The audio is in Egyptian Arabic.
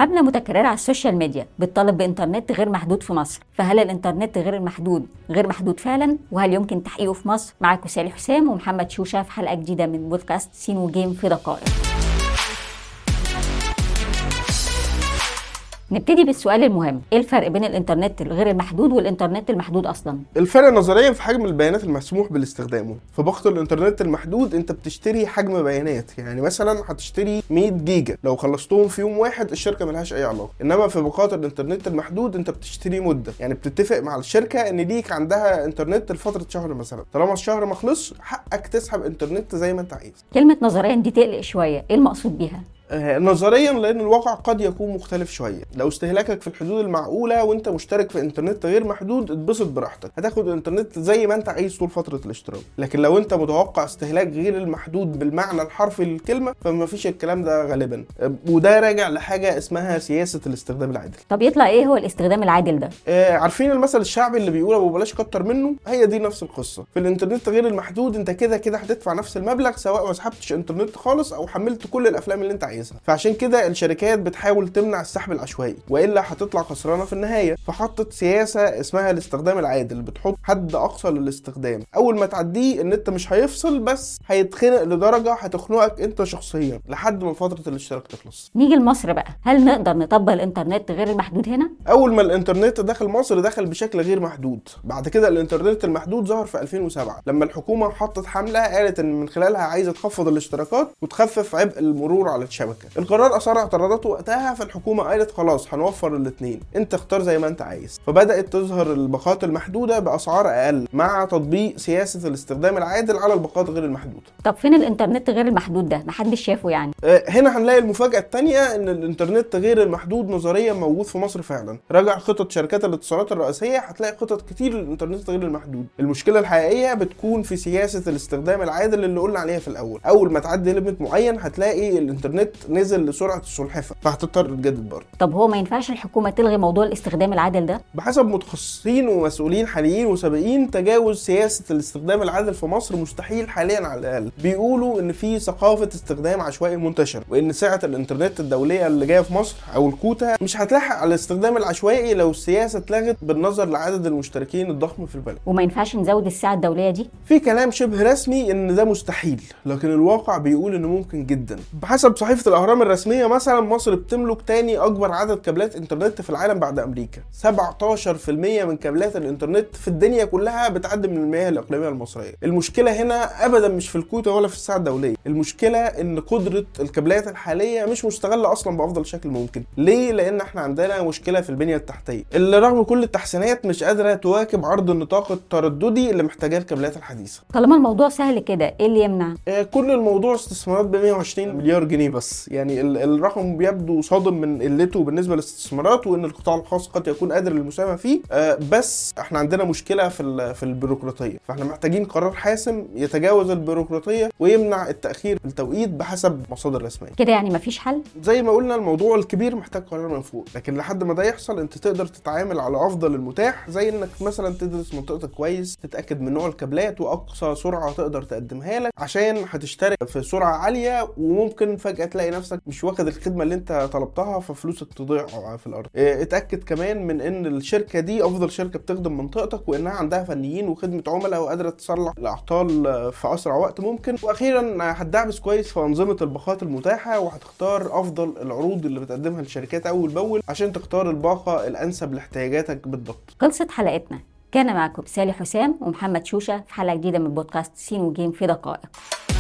حملة متكررة على السوشيال ميديا بتطالب بإنترنت غير محدود في مصر فهل الإنترنت غير المحدود غير محدود فعلا وهل يمكن تحقيقه في مصر معاكم سالي حسام ومحمد شوشة في حلقة جديدة من بودكاست سين وجيم في دقائق نبتدي بالسؤال المهم ايه الفرق بين الانترنت الغير المحدود والانترنت المحدود اصلا الفرق نظريا في حجم البيانات المسموح باستخدامه في باقه الانترنت المحدود انت بتشتري حجم بيانات يعني مثلا هتشتري 100 جيجا لو خلصتهم في يوم واحد الشركه ملهاش اي علاقه انما في باقات الانترنت المحدود انت بتشتري مده يعني بتتفق مع الشركه ان ليك عندها انترنت لفتره شهر مثلا طالما الشهر ما خلصش حقك تسحب انترنت زي ما انت عايز كلمه نظريا دي تقلق شويه ايه المقصود بيها آه، نظريا لان الواقع قد يكون مختلف شويه لو استهلاكك في الحدود المعقوله وانت مشترك في انترنت غير محدود اتبسط براحتك هتاخد الانترنت زي ما انت عايز طول فتره الاشتراك لكن لو انت متوقع استهلاك غير المحدود بالمعنى الحرفي للكلمه فما فيش الكلام ده غالبا آه، وده راجع لحاجه اسمها سياسه الاستخدام العادل طب يطلع ايه هو الاستخدام العادل ده آه عارفين المثل الشعبي اللي بيقول ابو بلاش كتر منه هي دي نفس القصه في الانترنت غير المحدود انت كده كده هتدفع نفس المبلغ سواء ما سحبتش انترنت خالص او حملت كل الافلام اللي انت عايزها فعشان كده الشركات بتحاول تمنع السحب العشوائي والا هتطلع خسرانه في النهايه فحطت سياسه اسمها الاستخدام العادل بتحط حد اقصى للاستخدام اول ما تعديه النت مش هيفصل بس هيتخنق لدرجه هتخنقك انت شخصيا لحد ما فتره الاشتراك تخلص نيجي لمصر بقى هل نقدر نطبق الانترنت غير المحدود هنا اول ما الانترنت دخل مصر دخل بشكل غير محدود بعد كده الانترنت المحدود ظهر في 2007 لما الحكومه حطت حمله قالت ان من خلالها عايزه تخفض الاشتراكات وتخفف عبء المرور على الشبكه القرار اثار اعتراضات وقتها فالحكومه قالت خلاص هنوفر الاثنين انت اختار زي ما انت عايز فبدات تظهر الباقات المحدوده باسعار اقل مع تطبيق سياسه الاستخدام العادل على الباقات غير المحدوده طب فين الانترنت غير المحدود ده محدش شافه يعني آه، هنا هنلاقي المفاجاه الثانيه ان الانترنت غير المحدود نظريا موجود في مصر فعلا راجع خطط شركات الاتصالات الرئيسيه هتلاقي خطط كتير للانترنت غير المحدود المشكله الحقيقيه بتكون في سياسه الاستخدام العادل اللي قلنا عليها في الاول اول ما تعدي ليميت معين هتلاقي الانترنت نزل لسرعه السلحفه فهتضطر تجدد برضه طب هو ما ينفعش الحكومه تلغي موضوع الاستخدام العادل ده بحسب متخصصين ومسؤولين حاليين وسابقين تجاوز سياسه الاستخدام العادل في مصر مستحيل حاليا على الاقل بيقولوا ان في ثقافه استخدام عشوائي منتشر وان سعه الانترنت الدوليه اللي جايه في مصر او الكوتا مش هتلحق على الاستخدام العشوائي لو السياسه اتلغت بالنظر لعدد المشتركين الضخم في البلد وما ينفعش نزود الساعه الدوليه دي في كلام شبه رسمي ان ده مستحيل لكن الواقع بيقول انه ممكن جدا بحسب صحيفه الاهرام الرسميه مثلا مصر بتملك تاني اكبر عدد كابلات انترنت في العالم بعد امريكا 17% من كابلات الانترنت في الدنيا كلها بتعدي من المياه الاقليميه المصريه المشكله هنا ابدا مش في الكوتا ولا في الساعه الدوليه المشكله ان قدره الكابلات الحاليه مش مستغله اصلا بافضل شكل ممكن ليه لان احنا عندنا مشكله في البنيه التحتيه اللي رغم كل التحسينات مش قادره تواكب عرض النطاق الترددي اللي محتاجاه الكابلات الحديثه طالما الموضوع سهل كده ايه اللي يمنع آه، كل الموضوع استثمارات ب 120 مليار جنيه بس يعني ال- الرقم بيبدو صادم من قلته بالنسبه للاستثمارات وان القطاع الخاص قد يكون قادر للمساهمه فيه آه، بس احنا عندنا مشكله في ال- في البيروقراطيه فاحنا محتاجين قرار حاسم يتجاوز البيروقراطيه ويمنع التاخير في التوقيت بحسب مصادر رسميه كده يعني مفيش حل زي ما قلنا الموضوع الكبير محتاج قرار من فوق لكن لحد ما ده يحصل انت تقدر تتعامل على افضل المتاح زي انك مثلا تدرس منطقتك كويس تتاكد من نوع الكابلات واقصى سرعه تقدر تقدمها لك عشان هتشترك في سرعه عاليه وممكن فجاه تلاقي نفسك مش واخد الخدمه اللي انت طلبتها ففلوسك تضيع في الارض اه، اتاكد كمان من ان الشركه دي افضل شركه بتخدم منطقتك وانها عندها فنيين وخدمه عملاء وقادره تصلح الاعطال اه، في اسرع وقت ممكن واخيرا هتدعبس كويس في انظمه الباقات المتاحه وهتختار افضل العروض اللي بتقدمها الشركات اول باول عشان تختار الباقه الانسب لاحتياجاتك بالضبط خلصت حلقتنا كان معكم سالي حسام ومحمد شوشة في حلقة جديدة من بودكاست سين وجيم في دقائق